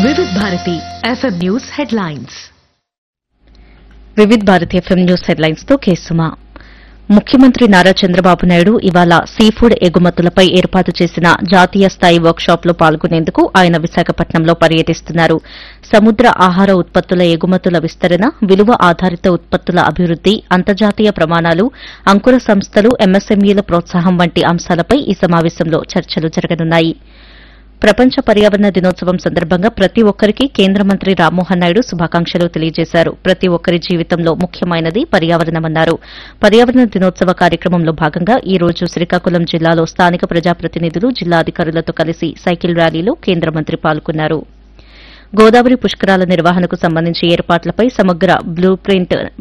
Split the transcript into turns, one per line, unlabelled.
Vividh Bharati FM news headlines
Vividh Bharati FM news headlines తో కేసుమా ముఖ్యమంత్రి నారా చంద్రబాబు నాయుడు ఇవాళ సీఫుడ్ ఎగుమతులపై ఏర్పాటు చేసిన జాతీయ స్థాయి వర్క్షాప్ లో పాల్గొనేందుకు ఆయన విశాఖపట్నంలో పర్యటిస్తున్నారు సముద్ర ఆహార ఉత్పత్తుల ఎగుమతుల విస్తరణ విలువ ఆధారిత ఉత్పత్తుల అభివృద్ది అంతర్జాతీయ ప్రమాణాలు అంకుర సంస్థలు ఎంఎస్ఎంఈల ప్రోత్సాహం వంటి అంశాలపై ఈ సమావేశంలో చర్చలు జరగనున్నాయి ప్రపంచ పర్యావరణ దినోత్సవం సందర్భంగా ప్రతి ఒక్కరికి కేంద్ర మంత్రి రామ్మోహన్ నాయుడు శుభాకాంక్షలు తెలియజేశారు ప్రతి ఒక్కరి జీవితంలో ముఖ్యమైనది పర్యావరణమన్నారు పర్యావరణ దినోత్సవ కార్యక్రమంలో భాగంగా ఈ రోజు శ్రీకాకుళం జిల్లాలో స్థానిక ప్రజాప్రతినిధులు జిల్లా అధికారులతో కలిసి సైకిల్ ర్యాలీలో కేంద్ర మంత్రి పాల్గొన్నారు గోదావరి పుష్కరాల నిర్వహణకు సంబంధించి ఏర్పాట్లపై సమగ్ర బ్లూ ప్రింట్